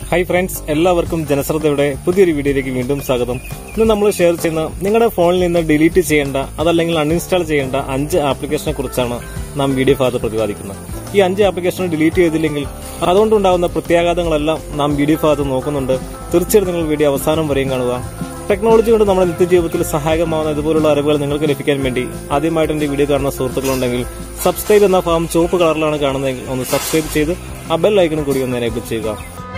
hi friends എല്ലാവർക്കും ജനശ്രദ്ധയുടെ പുതിയൊരു വീഡിയോയിലേക്ക് വീണ്ടും സ്വാഗതം ഇന്ന് നമ്മൾ ഷെയർ ചെയ്യുന്ന നിങ്ങളുടെ ഫോണിൽ നിന്ന് ഡിലീറ്റ് ചെയ്യേണ്ട അതല്ലെങ്കിൽ അൺഇൻസ്റ്റാൾ ചെയ്യേണ്ട അഞ്ച് ആപ്ലിക്കേഷനെ കുറിച്ചാണ് നാം വീഡിയോ ഭാഗത്ത് പ്രതിപാദിക്കുന്നത് ഈ അഞ്ച് ആപ്ലിക്കേഷൻ ഡിലീറ്റ് ചെയ്തില്ലെങ്കിൽ അതുകൊണ്ടുണ്ടാകുന്ന പ്രത്യാഘാതങ്ങളെല്ലാം നാം വീഡിയോ ഭാഗത്ത് നോക്കുന്നുണ്ട് തീർച്ചയായിട്ടും നിങ്ങൾ വീഡിയോ അവസാനം വരെയും കാണുക ടെക്നോളജി കൊണ്ട് നമ്മുടെ നിത്യജീവിതത്തിൽ സഹായകമാവുന്ന ഇതുപോലുള്ള അറിവുകൾ നിങ്ങൾക്ക് ലഭിക്കാൻ വേണ്ടി ആദ്യമായിട്ട് എന്റെ വീഡിയോ കാണുന്ന സുഹൃത്തുക്കളുണ്ടെങ്കിൽ സബ്സ്ക്രൈബ് എന്ന ഫാം ചുവപ്പ് കളറിലാണ് കാണുന്നതെങ്കിൽ ഒന്ന് സബ്സ്ക്രൈബ് ചെയ്ത് ആ ബെൽ ഐക്കണും കൂടി ഒന്ന് എനേബിൾ ചെയ്യുക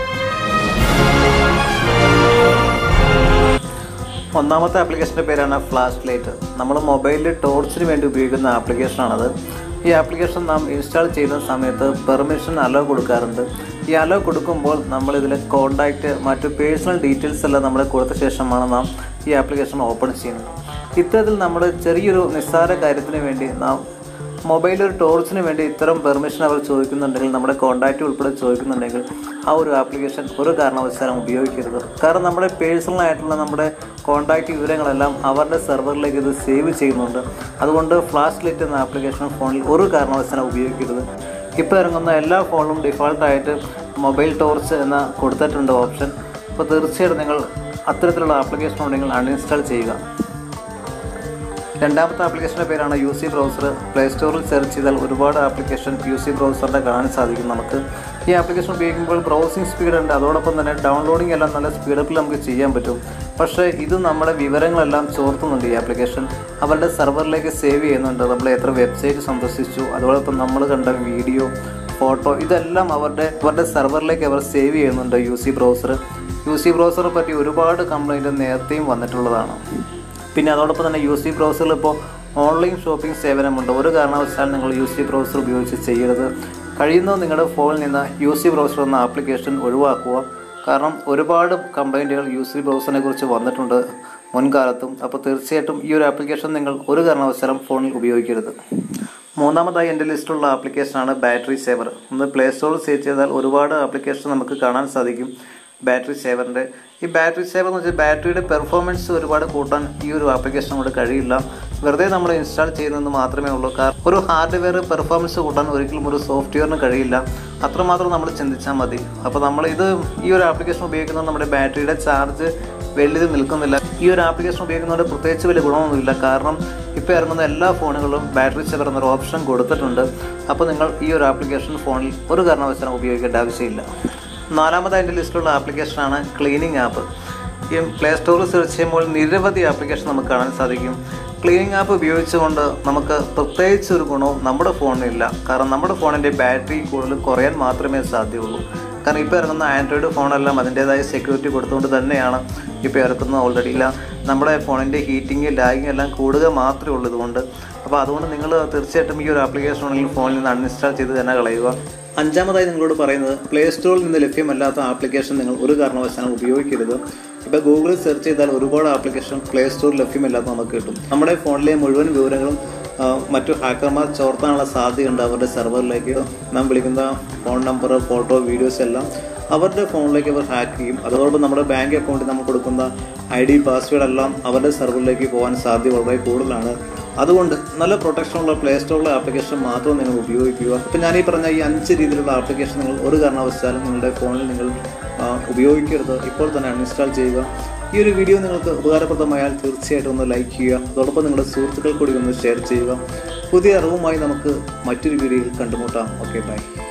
ഒന്നാമത്തെ ആപ്ലിക്കേഷന്റെ പേരാണ് ഫ്ലാഷ് ലൈറ്റ് നമ്മൾ മൊബൈലിൽ ടോർച്ചിന് വേണ്ടി ഉപയോഗിക്കുന്ന ആപ്ലിക്കേഷനാണത് ഈ ആപ്ലിക്കേഷൻ നാം ഇൻസ്റ്റാൾ ചെയ്യുന്ന സമയത്ത് പെർമിഷൻ അലോ കൊടുക്കാറുണ്ട് ഈ അലോ കൊടുക്കുമ്പോൾ നമ്മൾ ഇതിൽ കോണ്ടാക്റ്റ് മറ്റു പേഴ്സണൽ ഡീറ്റെയിൽസ് എല്ലാം നമ്മൾ കൊടുത്ത ശേഷമാണ് നാം ഈ ആപ്ലിക്കേഷൻ ഓപ്പൺ ചെയ്യുന്നത് ഇത്തരത്തിൽ നമ്മൾ ചെറിയൊരു നിസ്സാര കാര്യത്തിന് വേണ്ടി നാം മൊബൈലിൽ ഒരു ടോർച്ചിന് വേണ്ടി ഇത്തരം പെർമിഷൻ അവർ ചോദിക്കുന്നുണ്ടെങ്കിൽ നമ്മുടെ കോൺടാക്റ്റ് ഉൾപ്പെടെ ചോദിക്കുന്നുണ്ടെങ്കിൽ ആ ഒരു ആപ്ലിക്കേഷൻ ഒരു കാരണവശാലും ഉപയോഗിക്കരുത് കാരണം നമ്മുടെ പേഴ്സണൽ ആയിട്ടുള്ള നമ്മുടെ കോൺടാക്റ്റ് വിവരങ്ങളെല്ലാം അവരുടെ സെർവറിലേക്ക് ഇത് സേവ് ചെയ്യുന്നുണ്ട് അതുകൊണ്ട് ഫ്ലാഷ് ലൈറ്റ് എന്ന ആപ്ലിക്കേഷൻ ഫോണിൽ ഒരു കാരണവശാലും ഉപയോഗിക്കരുത് ഇപ്പോൾ ഇറങ്ങുന്ന എല്ലാ ഫോണിലും ഡിഫോൾട്ടായിട്ട് മൊബൈൽ ടോർച്ച് എന്ന കൊടുത്തിട്ടുണ്ട് ഓപ്ഷൻ അപ്പോൾ തീർച്ചയായിട്ടും നിങ്ങൾ അത്തരത്തിലുള്ള ആപ്ലിക്കേഷൻ ഉണ്ടെങ്കിൽ അൺഇൻസ്റ്റാൾ ചെയ്യുക രണ്ടാമത്തെ ആപ്ലിക്കേഷൻ്റെ പേരാണ് യു സി ബ്രൗസർ പ്ലേ സ്റ്റോറിൽ സെർച്ച് ചെയ്താൽ ഒരുപാട് ആപ്ലിക്കേഷൻ യു സി ബ്രൗസറിൻ്റെ കാണാൻ സാധിക്കും നമുക്ക് ഈ ആപ്ലിക്കേഷൻ ഉപയോഗിക്കുമ്പോൾ ബ്രൗസിംഗ് സ്പീഡ് ഉണ്ട് അതോടൊപ്പം തന്നെ ഡൗൺലോഡിംഗ് എല്ലാം നല്ല സ്പീഡപ്പിൽ നമുക്ക് ചെയ്യാൻ പറ്റും പക്ഷേ ഇത് നമ്മുടെ വിവരങ്ങളെല്ലാം ചോർത്തുന്നുണ്ട് ഈ ആപ്ലിക്കേഷൻ അവരുടെ സെർവറിലേക്ക് സേവ് ചെയ്യുന്നുണ്ട് നമ്മൾ എത്ര വെബ്സൈറ്റ് സന്ദർശിച്ചു അതോടൊപ്പം നമ്മൾ കണ്ട വീഡിയോ ഫോട്ടോ ഇതെല്ലാം അവരുടെ അവരുടെ സെർവറിലേക്ക് അവർ സേവ് ചെയ്യുന്നുണ്ട് U C browser U C ബ്രൗസറെ പറ്റി ഒരുപാട് കംപ്ലൈൻറ്റ് നേരത്തെയും വന്നിട്ടുള്ളതാണ് പിന്നെ അതോടൊപ്പം തന്നെ യു സി ബ്രൗസറിൽ ഇപ്പോൾ ഓൺലൈൻ ഷോപ്പിംഗ് സേവനമുണ്ട് ഒരു കാരണവശാലും നിങ്ങൾ യു സി ബ്രൗസർ ഉപയോഗിച്ച് ചെയ്യരുത് കഴിയുന്നത് നിങ്ങളുടെ ഫോണിൽ നിന്ന് യു സി ബ്രൗസർ എന്ന ആപ്ലിക്കേഷൻ ഒഴിവാക്കുക കാരണം ഒരുപാട് കംപ്ലൈൻറ്റുകൾ യു സി ബ്രൗസറിനെ കുറിച്ച് വന്നിട്ടുണ്ട് മുൻകാലത്തും അപ്പോൾ തീർച്ചയായിട്ടും ഈ ഒരു ആപ്ലിക്കേഷൻ നിങ്ങൾ ഒരു കാരണവശാലും ഫോണിൽ ഉപയോഗിക്കരുത് മൂന്നാമതായി എൻ്റെ ലിസ്റ്റിലുള്ള ആപ്ലിക്കേഷനാണ് ബാറ്ററി സേവർ ഒന്ന് പ്ലേ സ്റ്റോറിൽ സെർച്ച് ചെയ്താൽ ഒരുപാട് ആപ്ലിക്കേഷൻ നമുക്ക് കാണാൻ സാധിക്കും ബാറ്ററി സേവറിൻ്റെ ഈ ബാറ്ററി സേവർ എന്ന് വെച്ചാൽ ബാറ്ററിയുടെ പെർഫോമൻസ് ഒരുപാട് കൂട്ടാൻ ഈ ഒരു ആപ്ലിക്കേഷൻ കൊണ്ട് കഴിയില്ല വെറുതെ നമ്മൾ ഇൻസ്റ്റാൾ ചെയ്യുന്നത് മാത്രമേ ഉള്ളൂ കാരണം ഒരു ഹാർഡ്വെയർ പെർഫോമൻസ് കൂട്ടാൻ ഒരിക്കലും ഒരു സോഫ്റ്റ്വെയറിന് കഴിയില്ല അത്രമാത്രം നമ്മൾ ചിന്തിച്ചാൽ മതി അപ്പോൾ നമ്മൾ ഇത് ഈ ഒരു ആപ്ലിക്കേഷൻ ഉപയോഗിക്കുന്നത് നമ്മുടെ ബാറ്ററിയുടെ ചാർജ് വലിയത് നിൽക്കുന്നില്ല ഈ ഒരു ആപ്ലിക്കേഷൻ ഉപയോഗിക്കുന്നതുകൊണ്ട് പ്രത്യേകിച്ച് വലിയ ഗുണമൊന്നുമില്ല കാരണം ഇപ്പോൾ ഇറങ്ങുന്ന എല്ലാ ഫോണുകളിലും ബാറ്ററി സേവർ എന്നൊരു ഓപ്ഷൻ കൊടുത്തിട്ടുണ്ട് അപ്പോൾ നിങ്ങൾ ഈ ഒരു ആപ്ലിക്കേഷൻ ഫോണിൽ ഒരു കാരണവശാലും ഉപയോഗിക്കേണ്ട ആവശ്യമില്ല നാലാമതായി എൻ്റെ ലിസ്റ്റിലുള്ള ആപ്ലിക്കേഷനാണ് ക്ലീനിങ് ആപ്പ് ഈ പ്ലേ സ്റ്റോറിൽ സെർച്ച് ചെയ്യുമ്പോൾ നിരവധി ആപ്ലിക്കേഷൻ നമുക്ക് കാണാൻ സാധിക്കും ക്ലീനിങ് ആപ്പ് ഉപയോഗിച്ചുകൊണ്ട് നമുക്ക് പ്രത്യേകിച്ച് ഒരു ഗുണവും നമ്മുടെ ഫോണിനില്ല കാരണം നമ്മുടെ ഫോണിൻ്റെ ബാറ്ററി കൂടുതൽ കുറയാൻ മാത്രമേ സാധ്യമുള്ളൂ കാരണം ഇപ്പോൾ ഇറങ്ങുന്ന ആൻഡ്രോയിഡ് ഫോണെല്ലാം അതിൻ്റേതായ സെക്യൂരിറ്റി കൊടുത്തുകൊണ്ട് തന്നെയാണ് ഇപ്പോൾ ഇറക്കുന്നത് ഓൾറെഡി ഇല്ല നമ്മുടെ ഫോണിൻ്റെ ഹീറ്റിംഗ് ലാഗിങ് എല്ലാം കൂടുക മാത്രമേ ഉള്ളൂ ഇതുകൊണ്ട് അപ്പോൾ അതുകൊണ്ട് നിങ്ങൾ തീർച്ചയായിട്ടും ഈ ഒരു ആപ്ലിക്കേഷൻ ഉണ്ടെങ്കിൽ ഫോണിൽ നിന്ന് അൺഇൻസ്റ്റാൾ ചെയ്ത് തന്നെ കളയുക അഞ്ചാമതായി നിങ്ങളോട് പറയുന്നത് പ്ലേ സ്റ്റോറിൽ നിന്ന് ലഭ്യമല്ലാത്ത ആപ്ലിക്കേഷൻ നിങ്ങൾ ഒരു കാരണവശാലും ഉപയോഗിക്കരുത് ഇപ്പോൾ ഗൂഗിളിൽ സെർച്ച് ചെയ്താൽ ഒരുപാട് ആപ്ലിക്കേഷൻ പ്ലേ സ്റ്റോറിൽ ലഭ്യമല്ലാത്ത നമുക്ക് കിട്ടും നമ്മുടെ ഫോണിലെ മുഴുവൻ വിവരങ്ങളും ആ, മറ്റു ഹാക്കർമാർ ചോർത്താനുള്ള സാധ്യതയുണ്ട് അവരുടെ സെർവറിലേക്ക് നാം വിളിക്കുന്ന ഫോൺ നമ്പർ ഫോട്ടോ വീഡിയോസ് എല്ലാം അവരുടെ ഫോണിലേക്ക് അവർ ഹാക്ക് ചെയ്യും അതോടൊപ്പം നമ്മുടെ ബാങ്ക് അക്കൗണ്ടിൽ നമ്മൾ കൊടുക്കുന്ന ഐ ഡി പാസ്വേഡ് എല്ലാം അവരുടെ സെർവറിലേക്ക് പോകാൻ സാധ്യത വളരെ കൂടുതലാണ് അതുകൊണ്ട് നല്ല പ്രൊട്ടക്ഷനുള്ള പ്ലേ സ്റ്റോറിലെ ആപ്ലിക്കേഷൻ മാത്രം നിങ്ങൾ ഉപയോഗിക്കുക ഇപ്പം ഞാൻ ഈ പറഞ്ഞ ഈ അഞ്ച് രീതിയിലുള്ള ആപ്ലിക്കേഷൻ നിങ്ങൾ ഒരു കാരണവശാലും നിങ്ങളുടെ ഫോണിൽ നിങ്ങൾ ആ, ഉപയോഗിക്കരുത് ഇപ്പോൾ തന്നെ അൺഇൻസ്റ്റാൾ ചെയ്യുക ഈ ഒരു വീഡിയോ നിങ്ങൾക്ക് ഉപകാരപ്രദമായാൽ തീർച്ചയായിട്ടും ഒന്ന് ലൈക്ക് ചെയ്യുക അതോടൊപ്പം നിങ്ങളുടെ സുഹൃത്തുക്കൾ കൂടി ഒന്ന് ഷെയർ ചെയ്യുക പുതിയ അറിവുമായി നമുക്ക് മറ്റൊരു വീഡിയോയിൽ കണ്ടുമുട്ടാം ഓക്കെ ബൈ